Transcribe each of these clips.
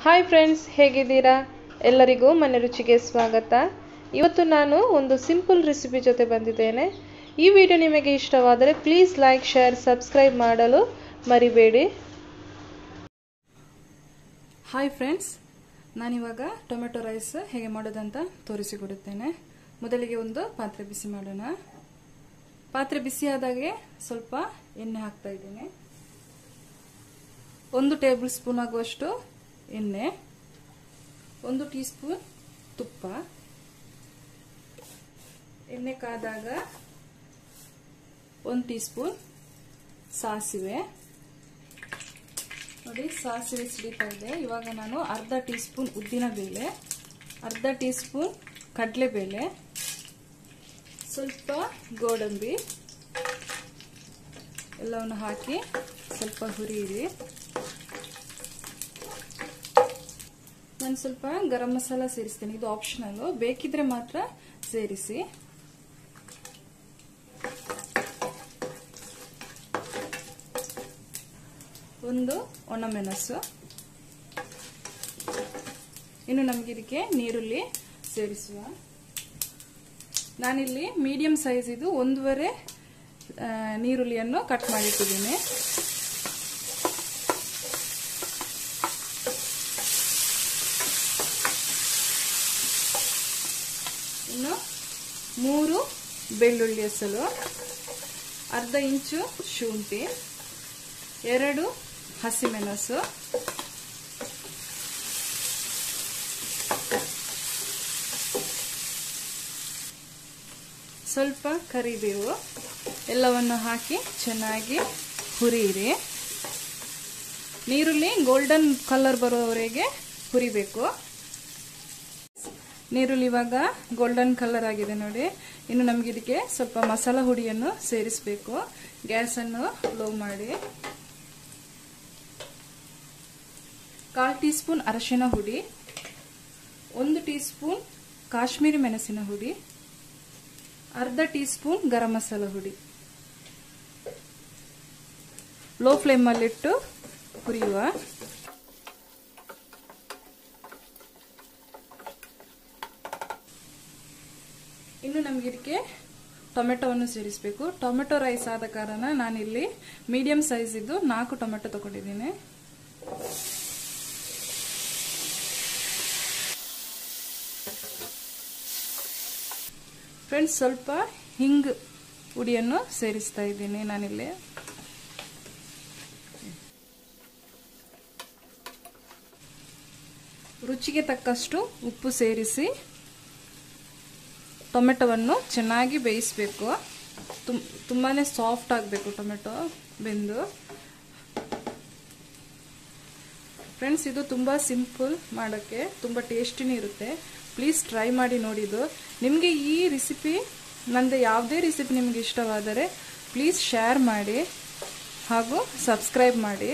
hi friends ಹೇಗಿದ್ದೀರಾ ಎಲ್ಲರಿಗೂ ಮನೆ ರುಚಿಗೆ ಸ್ವಾಗತ ಇವತ್ತು ನಾನು ಒಂದು ಸಿಂಪಲ್ ರೆಸಿಪಿ ಜೊತೆ ಬಂದಿದ್ದೇನೆ ಈ ವಿಡಿಯೋ ನಿಮಗೆ ಇಷ್ಟವಾದರೆ ಪ್ಲೀಸ್ ಲೈಕ್ ಶೇರ್ ಸಬ್ಸ್ಕ್ರೈಬ್ ಮಾಡಲು ಮರಿಬೇಡಿ ಹಾಯ್ ಫ್ರೆಂಡ್ಸ್ ನಾನಿವಾಗ ಟೊಮೆಟೊ ರೈಸ್ ಹೇಗೆ ಮಾಡೋದಂತ ತೋರಿಸಿಕೊಡುತ್ತೇನೆ ಮೊದಲಿಗೆ ಒಂದು ಪಾತ್ರೆ ಬಿಸಿ ಮಾಡೋಣ ಪಾತ್ರೆ ಬಿಸಿಯಾದಾಗೆ ಸ್ವಲ್ಪ ಎಣ್ಣೆ ಹಾಕ್ತಾ ಇದ್ದೀನಿ ಒಂದು ಟೇಬಲ್ ಸ್ಪೂನ್ ಆಗುವಷ್ಟು ಎಣ್ಣೆ ಒಂದು ಟೀ ಸ್ಪೂನ್ ತುಪ್ಪ ಎಣ್ಣೆ ಕಾದಾಗ ಒಂದು ಟೀ ಸ್ಪೂನ್ ಸಾಸಿವೆ ನೋಡಿ ಸಾಸಿವೆ ಸಿಡಿತಾ ಇದೆ ಇವಾಗ ನಾನು ಅರ್ಧ ಟೀ ಸ್ಪೂನ್ ಉದ್ದಿನ ಬೇಳೆ ಅರ್ಧ ಟೀ ಸ್ಪೂನ್ ಕಡಲೆಬೇಳೆ ಸ್ವಲ್ಪ ಗೋಡಂಬಿ ಎಲ್ಲವನ್ನು ಹಾಕಿ ಸ್ವಲ್ಪ ಹುರಿಯಿರಿ ನಾನು ಸ್ವಲ್ಪ ಗರಂ ಮಸಾಲ ಸೇರಿಸ್ತೀನಿ ಇದು ಆಪ್ಷನಲ್ ಬೇಕಿದ್ರೆ ಮಾತ್ರ ಸೇರಿಸಿ ಒಂದು ಒಣಮೆಣಸು ಇನ್ನು ನಮಗೆ ಇದಕ್ಕೆ ನೀರುಳ್ಳಿ ಸೇರಿಸುವ ನಾನಿಲ್ಲಿ ಮೀಡಿಯಂ ಸೈಜ್ ಇದು ಒಂದೂವರೆ ನೀರುಳ್ಳಿಯನ್ನು ಕಟ್ ಮಾಡಿಟ್ಟಿದ್ದೀನಿ ಇನ್ನು ಮೂರು ಬೆಳ್ಳುಳ್ಳಿ ಹೆಸಲು ಅರ್ಧ ಇಂಚು ಶುಂಠಿ ಎರಡು ಹಸಿಮೆಣಸು ಸ್ವಲ್ಪ ಕರಿಬೇವು ಎಲ್ಲವನ್ನು ಹಾಕಿ ಚೆನ್ನಾಗಿ ಹುರಿಯಿರಿ ನೀರುಳ್ಳಿ ಗೋಲ್ಡನ್ ಕಲರ್ ಬರೋವರೆಗೆ ಹುರಿಬೇಕು ನೀರುಳ್ಳಿ ಇವಾಗ ಗೋಲ್ಡನ್ ಕಲರ್ ಆಗಿದೆ ನೋಡಿ ಇನ್ನು ನಮ್ಗೆ ಇದಕ್ಕೆ ಸ್ವಲ್ಪ ಮಸಾಲ ಹುಡಿಯನ್ನು ಸೇರಿಸಬೇಕು ಗ್ಯಾಸನ್ನು ಲೋ ಮಾಡಿ ಕಾಲು ಟೀ ಸ್ಪೂನ್ ಅರಶಿನ ಹುಡಿ ಒಂದು ಟೀ ಸ್ಪೂನ್ ಕಾಶ್ಮೀರಿ ಮೆಣಸಿನ ಹುಡಿ ಅರ್ಧ ಟೀ ಸ್ಪೂನ್ ಗರಂ ಮಸಾಲ ಹುಡಿ ಲೋ ಫ್ಲೇಮಲ್ಲಿಟ್ಟು ಹುರಿಯುವ ಇನ್ನು ನಮ್ಗೆ ಇದಕ್ಕೆ ಟೊಮೆಟೊವನ್ನು ಸೇರಿಸಬೇಕು ಟೊಮೆಟೊ ರೈಸ್ ಆದ ಕಾರಣ ನಾನಿಲ್ಲಿ ಮೀಡಿಯಂ ಸೈಜ್ ಇದ್ದು ನಾಲ್ಕು ಟೊಮೆಟೊ ತಗೊಂಡಿದ್ದೀನಿ ಫ್ರೆಂಡ್ಸ್ ಸ್ವಲ್ಪ ಹಿಂಗ್ ಹುಡಿಯನ್ನು ಸೇರಿಸ್ತಾ ಇದ್ದೀನಿ ನಾನಿಲ್ಲಿ ರುಚಿಗೆ ತಕ್ಕಷ್ಟು ಉಪ್ಪು ಸೇರಿಸಿ ಟೊಮೆಟೊವನ್ನು ಚೆನ್ನಾಗಿ ಬೇಯಿಸಬೇಕು ತುಂಬಾ ಸಾಫ್ಟ್ ಆಗಬೇಕು ಟೊಮೆಟೊ ಬೆಂದು ಫ್ರೆಂಡ್ಸ್ ಇದು ತುಂಬ ಸಿಂಪಲ್ ಮಾಡೋಕ್ಕೆ ತುಂಬ ಟೇಸ್ಟಿನೇ ಇರುತ್ತೆ ಪ್ಲೀಸ್ ಟ್ರೈ ಮಾಡಿ ನೋಡಿದ್ದು ನಿಮಗೆ ಈ ರೆಸಿಪಿ ನಂದು ಯಾವುದೇ ರೆಸಿಪಿ ನಿಮಗೆ ಇಷ್ಟವಾದರೆ ಪ್ಲೀಸ್ ಶೇರ್ ಮಾಡಿ ಹಾಗೂ ಸಬ್ಸ್ಕ್ರೈಬ್ ಮಾಡಿ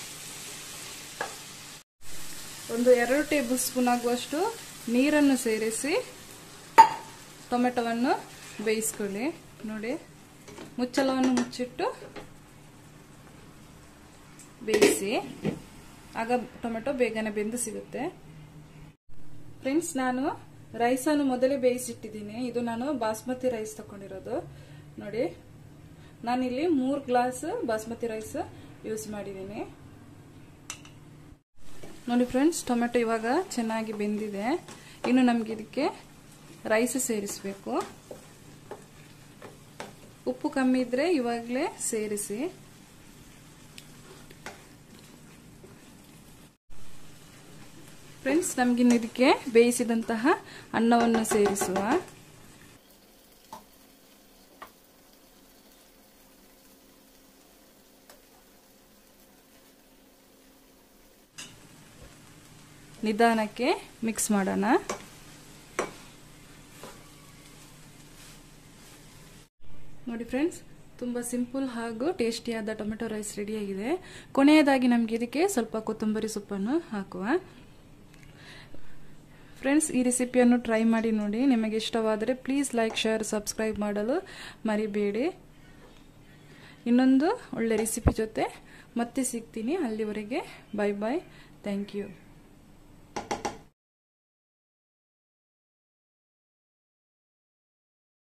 ಒಂದು ಎರಡು ಟೇಬಲ್ ಸ್ಪೂನ್ ಆಗುವಷ್ಟು ನೀರನ್ನು ಸೇರಿಸಿ ಟೊಮೆಟೊವನ್ನು ಬೇಯಿಸ್ಕೊಳ್ಳಿ ನೋಡಿ ಮುಚ್ಚಳವನ್ನು ಮುಚ್ಚಿಟ್ಟು ಬೇಯಿಸಿ ಆಗ ಟೊಮೆಟೊ ಬೇಗನೆ ಬೆಂದು ಸಿಗುತ್ತೆ ಫ್ರೆಂಡ್ಸ್ ನಾನು ರೈಸನ್ನು ಮೊದಲೇ ಬೇಯಿಸಿಟ್ಟಿದ್ದೀನಿ ಇದು ನಾನು ಬಾಸ್ಮತಿ ರೈಸ್ ತಗೊಂಡಿರೋದು ನೋಡಿ ನಾನಿಲ್ಲಿ ಮೂರು ಗ್ಲಾಸ್ ಬಾಸ್ಮತಿ ರೈಸ್ ಯೂಸ್ ಮಾಡಿದ್ದೀನಿ ನೋಡಿ ಫ್ರೆಂಡ್ಸ್ ಟೊಮೆಟೊ ಇವಾಗ ಚೆನ್ನಾಗಿ ಬೆಂದಿದೆ ಇನ್ನು ನಮ್ಗೆ ಇದಕ್ಕೆ ರೈಸ್ ಸೇರಿಸಬೇಕು ಉಪ್ಪು ಕಮ್ಮಿ ಇದ್ರೆ ಇವಾಗಲೇ ಸೇರಿಸಿ ಫ್ರೆಂಡ್ಸ್ ನಮಗಿನ್ನು ಇದಕ್ಕೆ ಬೇಯಿಸಿದಂತಹ ಅನ್ನವನ್ನು ಸೇರಿಸುವ ನಿಧಾನಕ್ಕೆ ಮಿಕ್ಸ್ ಮಾಡೋಣ ನೋಡಿ ಫ್ರೆಂಡ್ಸ್ ತುಂಬ ಸಿಂಪಲ್ ಹಾಗೂ ಟೇಸ್ಟಿಯಾದ ಟೊಮೆಟೊ ರೈಸ್ ರೆಡಿಯಾಗಿದೆ ಕೊನೆಯದಾಗಿ ನಮಗೆ ಇದಕ್ಕೆ ಸ್ವಲ್ಪ ಕೊತ್ತಂಬರಿ ಸೊಪ್ಪನ್ನು ಹಾಕುವ ಫ್ರೆಂಡ್ಸ್ ಈ ರೆಸಿಪಿಯನ್ನು ಟ್ರೈ ಮಾಡಿ ನೋಡಿ ನಿಮಗೆ ಇಷ್ಟವಾದರೆ ಪ್ಲೀಸ್ ಲೈಕ್ ಶೇರ್ ಸಬ್ಸ್ಕ್ರೈಬ್ ಮಾಡಲು ಮರಿಬೇಡಿ ಇನ್ನೊಂದು ಒಳ್ಳೆ ರೆಸಿಪಿ ಜೊತೆ ಮತ್ತೆ ಸಿಗ್ತೀನಿ ಅಲ್ಲಿವರೆಗೆ ಬಾಯ್ ಬಾಯ್ ಥ್ಯಾಂಕ್ ಯು